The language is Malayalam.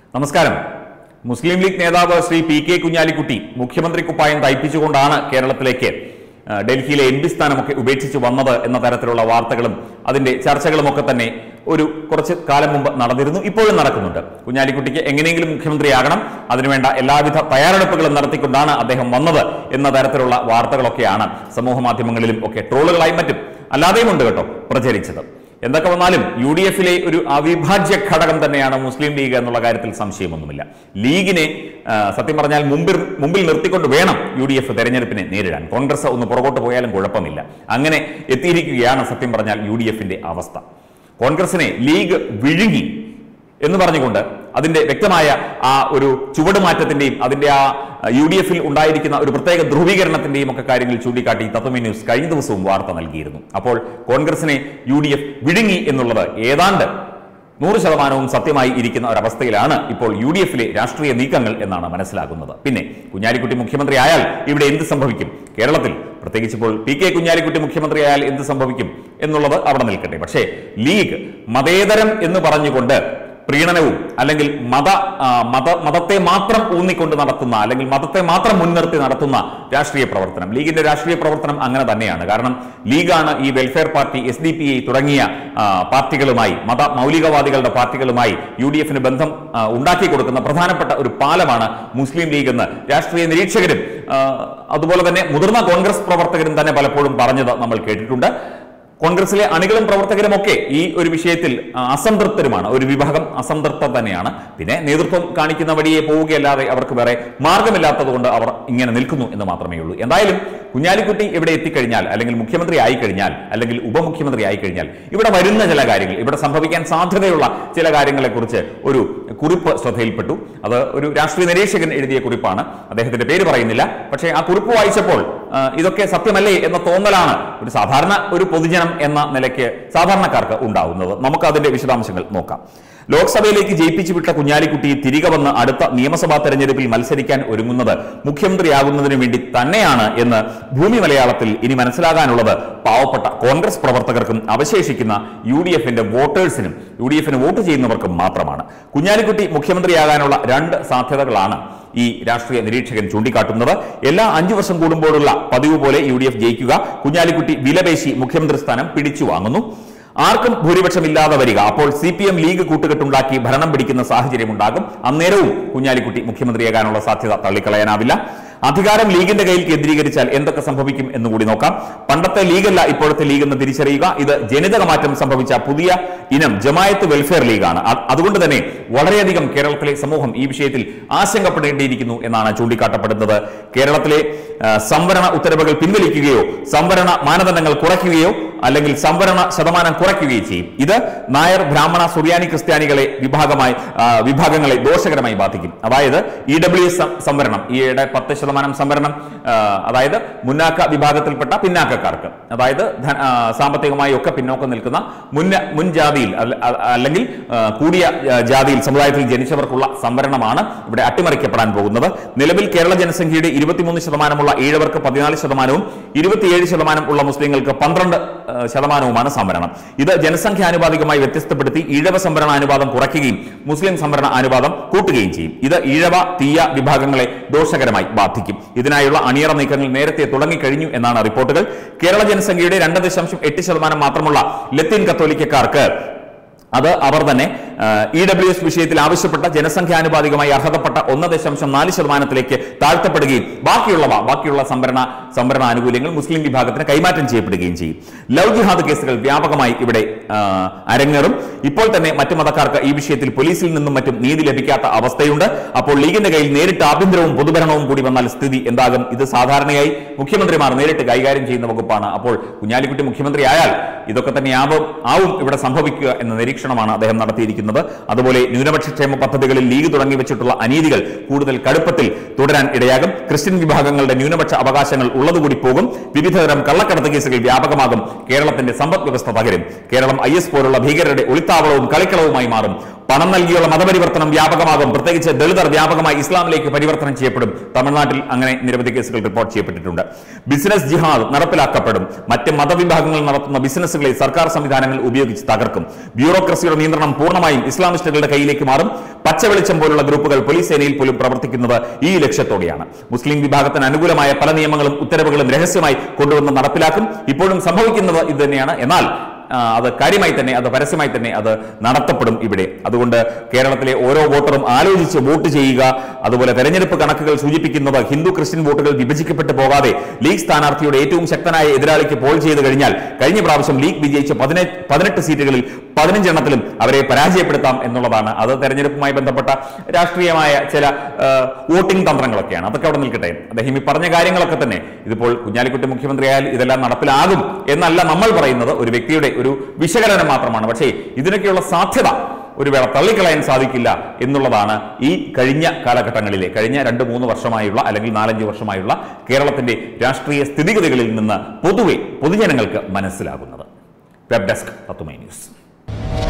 നമസ്കാരം മുസ്ലിം ലീഗ് നേതാവ് ശ്രീ പി കെ കുഞ്ഞാലിക്കുട്ടി മുഖ്യമന്ത്രി കുപ്പായം തയ്പ്പിച്ചുകൊണ്ടാണ് കേരളത്തിലേക്ക് ആ, ഡൽഹിയിലെ എം പി സ്ഥാനമൊക്കെ ഉപേക്ഷിച്ച് വന്നത് എന്ന തരത്തിലുള്ള വാർത്തകളും അതിന്റെ ചർച്ചകളുമൊക്കെ തന്നെ ഒരു കുറച്ച് കാലം മുമ്പ് നടന്നിരുന്നു ഇപ്പോഴും നടക്കുന്നുണ്ട് കുഞ്ഞാലിക്കുട്ടിക്ക് എങ്ങനെയെങ്കിലും മുഖ്യമന്ത്രിയാകണം അതിനുവേണ്ട എല്ലാവിധ തയ്യാറെടുപ്പുകളും നടത്തിക്കൊണ്ടാണ് അദ്ദേഹം വന്നത് എന്ന തരത്തിലുള്ള വാർത്തകളൊക്കെയാണ് സമൂഹ മാധ്യമങ്ങളിലും ഒക്കെ ട്രോളുകളായി മറ്റും അല്ലാതെയും ഉണ്ട് കേട്ടോ പ്രചരിച്ചത് എന്തൊക്കെ വന്നാലും യു ഡി എഫിലെ ഒരു അവിഭാജ്യ ഘടകം തന്നെയാണ് മുസ്ലിം ലീഗ് എന്നുള്ള കാര്യത്തിൽ സംശയമൊന്നുമില്ല ലീഗിനെ ആ, സത്യം പറഞ്ഞാൽ മുമ്പിൽ മുമ്പിൽ നിർത്തിക്കൊണ്ട് വേണം യു ഡി എഫ് തെരഞ്ഞെടുപ്പിനെ നേരിടാൻ കോൺഗ്രസ് ഒന്ന് പുറകോട്ട് പോയാലും കുഴപ്പമില്ല അങ്ങനെ എത്തിയിരിക്കുകയാണ് സത്യം പറഞ്ഞാൽ യു ഡി എഫിന്റെ അവസ്ഥ കോൺഗ്രസിനെ ലീഗ് വിഴുങ്ങി എന്ന് പറഞ്ഞുകൊണ്ട് അതിന്റെ വ്യക്തമായ ആ ഒരു ചുവടുമാറ്റത്തിന്റെയും അതിന്റെ ആ യു ഡി എഫിൽ ഉണ്ടായിരിക്കുന്ന ഒരു പ്രത്യേക ധ്രുവീകരണത്തിന്റെയും ഒക്കെ കാര്യങ്ങൾ ചൂണ്ടിക്കാട്ടി തത്വമി ന്യൂസ് കഴിഞ്ഞ ദിവസവും വാർത്ത നൽകിയിരുന്നു അപ്പോൾ കോൺഗ്രസിനെ യു ഡി എഫ് വിഴുങ്ങി എന്നുള്ളത് ഏതാണ്ട് നൂറ് ശതമാനവും സത്യമായി ഇരിക്കുന്ന ഒരവസ്ഥയിലാണ് ഇപ്പോൾ യു ഡി എഫിലെ രാഷ്ട്രീയ നീക്കങ്ങൾ എന്നാണ് മനസ്സിലാകുന്നത് പിന്നെ കുഞ്ഞാലിക്കുട്ടി മുഖ്യമന്ത്രി ആയാൽ ഇവിടെ എന്ത് സംഭവിക്കും കേരളത്തിൽ പ്രത്യേകിച്ച് ഇപ്പോൾ പി കെ കുഞ്ഞാലിക്കുട്ടി മുഖ്യമന്ത്രി ആയാൽ എന്ത് സംഭവിക്കും എന്നുള്ളത് അവിടെ നിൽക്കട്ടെ പക്ഷേ ലീഗ് മതേതരം എന്ന് പറഞ്ഞുകൊണ്ട് പ്രീണനവും അല്ലെങ്കിൽ മത ആ, മത മതത്തെ മാത്രം ഊന്നിക്കൊണ്ട് നടത്തുന്ന അല്ലെങ്കിൽ മതത്തെ മാത്രം മുൻനിർത്തി നടത്തുന്ന രാഷ്ട്രീയ പ്രവർത്തനം ലീഗിന്റെ രാഷ്ട്രീയ പ്രവർത്തനം അങ്ങനെ തന്നെയാണ് കാരണം ലീഗാണ് ഈ welfare party S D P I തുടങ്ങിയ ആ, പാർട്ടികളുമായി മത മൗലികവാദികളുടെ പാർട്ടികളുമായി യു ഡി എഫിന് ബന്ധം ആ, ഉണ്ടാക്കി കൊടുക്കുന്ന പ്രധാനപ്പെട്ട ഒരു പാലമാണ് മുസ്ലിം ലീഗ് എന്ന് രാഷ്ട്രീയ നിരീക്ഷകരും ആ, അതുപോലെ തന്നെ മുതിർന്ന കോൺഗ്രസ് പ്രവർത്തകരും തന്നെ പലപ്പോഴും പറഞ്ഞത് നമ്മൾ കേട്ടിട്ടുണ്ട് കോൺഗ്രസിലെ അണികളും പ്രവർത്തകരും ഒക്കെ ഈ ഒരു വിഷയത്തിൽ ആ, അസംതൃപ്തരുമാണ് ഒരു വിഭാഗം അസംതൃപ്തർ തന്നെയാണ് പിന്നെ നേതൃത്വം കാണിക്കുന്ന വഴിയെ പോവുകയല്ലാതെ അവർക്ക് വേറെ മാർഗമില്ലാത്തത് കൊണ്ട് അവർ ഇങ്ങനെ നിൽക്കുന്നു എന്ന് മാത്രമേ ഉള്ളൂ എന്തായാലും കുഞ്ഞാലിക്കുട്ടി ഇവിടെ എത്തിക്കഴിഞ്ഞാൽ അല്ലെങ്കിൽ മുഖ്യമന്ത്രി ആയി കഴിഞ്ഞാൽ അല്ലെങ്കിൽ ഉപമുഖ്യമന്ത്രി ആയി കഴിഞ്ഞാൽ ഇവിടെ വരുന്ന ചില കാര്യങ്ങൾ ഇവിടെ സംഭവിക്കാൻ സാധ്യതയുള്ള ചില കാര്യങ്ങളെക്കുറിച്ച് ഒരു കുറിപ്പ് ശ്രദ്ധയിൽപ്പെട്ടു അത് ഒരു രാഷ്ട്രീയ നിരീക്ഷകൻ എഴുതിയ കുറിപ്പാണ് അദ്ദേഹത്തിന്റെ പേര് പറയുന്നില്ല പക്ഷേ ആ കുറിപ്പ് വായിച്ചപ്പോൾ ആ, ഇതൊക്കെ സത്യമല്ലേ എന്ന തോന്നലാണ് ഒരു സാധാരണ ഒരു പൊതുജനം എന്ന നിലയ്ക്ക് സാധാരണക്കാർക്ക് ഉണ്ടാവുന്നത് നമുക്ക് അതിന്റെ വിശദാംശങ്ങൾ നോക്കാം ലോക്സഭയിലേക്ക് ജയിപ്പിച്ചു വിട്ട കുഞ്ഞാലിക്കുട്ടി തിരികെ വന്ന് അടുത്ത നിയമസഭാ തെരഞ്ഞെടുപ്പിൽ മത്സരിക്കാൻ ഒരുങ്ങുന്നത് മുഖ്യമന്ത്രിയാകുന്നതിന് വേണ്ടി തന്നെയാണ് എന്ന് ഭൂമി മലയാളത്തിൽ ഇനി മനസ്സിലാകാനുള്ളത് പാവപ്പെട്ട കോൺഗ്രസ് പ്രവർത്തകർക്കും അവശേഷിക്കുന്ന യു ഡി എഫിന്റെ വോട്ടേഴ്സിനും യു ഡി എഫിന് വോട്ട് ചെയ്യുന്നവർക്കും മാത്രമാണ് കുഞ്ഞാലിക്കുട്ടി മുഖ്യമന്ത്രിയാകാനുള്ള രണ്ട് സാധ്യതകളാണ് ഈ രാഷ്ട്രീയ നിരീക്ഷകൻ ചൂണ്ടിക്കാട്ടുന്നത് എല്ലാ അഞ്ചു വർഷം കൂടുമ്പോഴുള്ള പതിവ് പോലെ യു ഡി എഫ് ജയിക്കുക കുഞ്ഞാലിക്കുട്ടി വിലപേശി മുഖ്യമന്ത്രി സ്ഥാനം പിടിച്ചു വാങ്ങുന്നു ആർക്കും ഭൂരിപക്ഷമില്ലാതെ വരിക അപ്പോൾ സി പി എം ലീഗ് കൂട്ടുകെട്ടുണ്ടാക്കി ഭരണം പിടിക്കുന്ന സാഹചര്യമുണ്ടാകും അന്നേരവും കുഞ്ഞാലിക്കുട്ടി മുഖ്യമന്ത്രിയാകാനുള്ള സാധ്യത തള്ളിക്കളയാനാവില്ല അധികാരം ലീഗിന്റെ കയ്യിൽ കേന്ദ്രീകരിച്ചാൽ എന്തൊക്കെ സംഭവിക്കും എന്നുകൂടി നോക്കാം പണ്ടത്തെ ലീഗല്ല ഇപ്പോഴത്തെ ലീഗ് എന്ന് തിരിച്ചറിയുക ഇത് ജനിതക മാറ്റം സംഭവിച്ച പുതിയ ഇനം ജമായത്ത് വെൽഫെയർ ലീഗാണ് അ- അതുകൊണ്ട് തന്നെ വളരെയധികം കേരളത്തിലെ സമൂഹം ഈ വിഷയത്തിൽ ആശങ്കപ്പെടേണ്ടിയിരിക്കുന്നു എന്നാണ് ചൂണ്ടിക്കാട്ടപ്പെടുന്നത് കേരളത്തിലെ ആ, സംവരണ ഉത്തരവുകൾ പിൻവലിക്കുകയോ സംവരണ മാനദണ്ഡങ്ങൾ കുറയ്ക്കുകയോ അല്ലെങ്കിൽ സംവരണ ശതമാനം കുറയ്ക്കുകയും ചെയ്യും ഇത് നായർ ബ്രാഹ്മണ സുറിയാനി ക്രിസ്ത്യാനികളെ വിഭാഗമായി ആ, വിഭാഗങ്ങളെ ദോഷകരമായി ബാധിക്കും അതായത് ഇ ഡബ്ല്യു എസ് സംവരണം ഈയിടെ പത്ത് ശതമാനം സംവരണം ആ, അതായത് മുന്നാക്ക വിഭാഗത്തിൽപ്പെട്ട പിന്നാക്കക്കാർക്ക് അതായത് ധ- ആ, സാമ്പത്തികമായി ഒക്കെ പിന്നോക്കം നിൽക്കുന്ന മുന്ന മുൻ ജാതിയിൽ അല്ല- അ- അല്ലെങ്കിൽ ആ, കൂടിയ ആ, ജാതിയിൽ സമുദായത്തിൽ ജനിച്ചവർക്കുള്ള സംവരണമാണ് ഇവിടെ അട്ടിമറിക്കപ്പെടാൻ പോകുന്നത് നിലവിൽ കേരള ജനസംഖ്യയുടെ ഇരുപത്തിമൂന്ന് ശതമാനമുള്ള ഈഴവർക്ക് പതിനാല് ശതമാനവും ഇരുപത്തിയേഴ് ശതമാനം ഉള്ള മുസ്ലിങ്ങൾക്ക് പന്ത്രണ്ട് ആ, ശതമാനവുമാണ് സംവരണം ഇത് ജനസംഖ്യ ആനുപാതികമായി വ്യത്യസ്തപ്പെടുത്തി ഈഴവ സംവരണ അനുപാതം കുറയ്ക്കുകയും മുസ്ലിം സംവരണ അനുപാതം കൂട്ടുകയും ചെയ്യും ഇത് ഈഴവ തീയ വിഭാഗങ്ങളെ ദോഷകരമായി ബാധിക്കും ഇതിനായുള്ള അണിയറ നീക്കങ്ങൾ നേരത്തെ തുടങ്ങിക്കഴിഞ്ഞു എന്നാണ് റിപ്പോർട്ടുകൾ കേരള ജനസംഖ്യയുടെ രണ്ട് ദശാംശം എട്ട് ശതമാനം മാത്രമുള്ള ലത്തീൻ കത്തോലിക്കക്കാർക്ക് അത് അവർ തന്നെ ഇ ഡബ്ല്യു എസ് വിഷയത്തിൽ ആവശ്യപ്പെട്ട ജനസംഖ്യാനുപാതികമായി അർഹതപ്പെട്ട ഒന്ന് ദശാംശം നാല് ശതമാനത്തിലേക്ക് താഴ്ത്തപ്പെടുകയും ബാക്കിയുള്ളവ ബാക്കിയുള്ള സംവരണ സംവരണ ആനുകൂല്യങ്ങൾ മുസ്ലിം വിഭാഗത്തിന് കൈമാറ്റം ചെയ്യപ്പെടുകയും ചെയ്യും ലവ് ജിഹാദ് കേസുകൾ വ്യാപകമായി ഇവിടെ ആ, അരങ്ങേറും ഇപ്പോൾ തന്നെ മറ്റു മതക്കാർക്ക് ഈ വിഷയത്തിൽ പോലീസിൽ നിന്നും മറ്റും നീതി ലഭിക്കാത്ത അവസ്ഥയുണ്ട് അപ്പോൾ ലീഗിന്റെ കയ്യിൽ നേരിട്ട് ആഭ്യന്തരവും പൊതുഭരണവും കൂടി വന്നാൽ സ്ഥിതി എന്താകും ഇത് സാധാരണയായി മുഖ്യമന്ത്രിമാർ നേരിട്ട് കൈകാര്യം ചെയ്യുന്ന വകുപ്പാണ് അപ്പോൾ കുഞ്ഞാലിക്കുട്ടി മുഖ്യമന്ത്രി ആയാൽ ഇതൊക്കെ തന്നെ ആവും ആവും ഇവിടെ സംഭവിക്കുക എന്ന നിരീക്ഷണമാണ് അദ്ദേഹം നടത്തിയിരിക്കുന്നത് അതുപോലെ ന്യൂനപക്ഷ ക്ഷേമ പദ്ധതികളിൽ ലീഗ് തുടങ്ങി വെച്ചിട്ടുള്ള അനീതികൾ കൂടുതൽ കടുപ്പത്തിൽ തുടരാൻ ഇടയാകും ക്രിസ്ത്യൻ വിഭാഗങ്ങളുടെ ന്യൂനപക്ഷ അവകാശങ്ങൾ ഉള്ളതുകൂടി പോകും വിവിധതരം കള്ളക്കടത്ത് കേസുകൾ വ്യാപകമാകും കേരളത്തിന്റെ സമ്പദ് വ്യവസ്ഥ തകരും കേരളം ഐ എസ് പോലുള്ള ഭീകരരുടെ ഒളിത്താവളവും കളിക്കളവുമായി മാറും പണം നൽകിയുള്ള മതപരിവർത്തനം വ്യാപകമാകും പ്രത്യേകിച്ച് ദളിതർ വ്യാപകമായി ഇസ്ലാമിലേക്ക് പരിവർത്തനം ചെയ്യപ്പെടും തമിഴ്നാട്ടിൽ അങ്ങനെ നിരവധി കേസുകൾ റിപ്പോർട്ട് ചെയ്യപ്പെട്ടിട്ടുണ്ട് ബിസിനസ് ജിഹാദ് നടപ്പിലാക്കപ്പെടും മറ്റ് മതവിഭാഗങ്ങൾ നടത്തുന്ന ബിസിനസ്സുകളെ സർക്കാർ സംവിധാനങ്ങൾ ഉപയോഗിച്ച് തകർക്കും ബ്യൂറോക്രസിയുടെ നിയന്ത്രണം പൂർണ്ണമായും ഇസ്ലാമിസ്റ്റുകളുടെ കയ്യിലേക്ക് മാറും പച്ച വെളിച്ചം പോലുള്ള ഗ്രൂപ്പുകൾ പോലീസ് സേനയിൽ പോലും പ്രവർത്തിക്കുന്നത് ഈ ലക്ഷ്യത്തോടെയാണ് മുസ്ലിം വിഭാഗത്തിന് അനുകൂലമായ പല നിയമങ്ങളും ഉത്തരവുകളും രഹസ്യമായി കൊണ്ടുവന്ന് നടപ്പിലാക്കും ഇപ്പോഴും സംഭവിക്കുന്നത് ഇത് തന്നെയാണ് എന്നാൽ ആ, അത് കാര്യമായി തന്നെ അത് പരസ്യമായി തന്നെ അത് നടത്തപ്പെടും ഇവിടെ അതുകൊണ്ട് കേരളത്തിലെ ഓരോ വോട്ടറും ആലോചിച്ച് വോട്ട് ചെയ്യുക അതുപോലെ തെരഞ്ഞെടുപ്പ് കണക്കുകൾ സൂചിപ്പിക്കുന്നത് ഹിന്ദു ക്രിസ്ത്യൻ വോട്ടുകൾ വിഭജിക്കപ്പെട്ടു പോകാതെ ലീഗ് സ്ഥാനാർത്ഥിയുടെ ഏറ്റവും ശക്തനായ എതിരാളിക്ക് പോൾ ചെയ്ത് കഴിഞ്ഞാൽ കഴിഞ്ഞ പ്രാവശ്യം ലീഗ് വിജയിച്ച പതിനെട്ട് പതിനെട്ട് സീറ്റുകളിൽ പതിനഞ്ചെണ്ണത്തിലും അവരെ പരാജയപ്പെടുത്താം എന്നുള്ളതാണ് അത് തെരഞ്ഞെടുപ്പുമായി ബന്ധപ്പെട്ട രാഷ്ട്രീയമായ ചില ആ, വോട്ടിംഗ് തന്ത്രങ്ങളൊക്കെയാണ് അതൊക്കെ അവിടെ നിൽക്കട്ടെ അദ്ദേഹം ഈ പറഞ്ഞ കാര്യങ്ങളൊക്കെ തന്നെ ഇതിപ്പോൾ കുഞ്ഞാലിക്കുട്ടി മുഖ്യമന്ത്രിയായാൽ ഇതെല്ലാം നടപ്പിലാകും എന്നല്ല നമ്മൾ പറയുന്നത് ഒരു വ്യക്തിയുടെ ഒരു വിശകലനം മാത്രമാണ് പക്ഷേ ഇതിനൊക്കെയുള്ള സാധ്യത ഒരു വേള തള്ളിക്കളയാൻ സാധിക്കില്ല എന്നുള്ളതാണ് ഈ കഴിഞ്ഞ കാലഘട്ടങ്ങളിലെ കഴിഞ്ഞ രണ്ട് മൂന്ന് വർഷമായുള്ള അല്ലെങ്കിൽ നാലഞ്ച് വർഷമായുള്ള കേരളത്തിന്റെ രാഷ്ട്രീയ സ്ഥിതിഗതികളിൽ നിന്ന് പൊതുവെ പൊതുജനങ്ങൾക്ക് മനസ്സിലാകുന്നത് വെബ് ഡെസ്ക് തത്തുമൈ ന്യൂസ്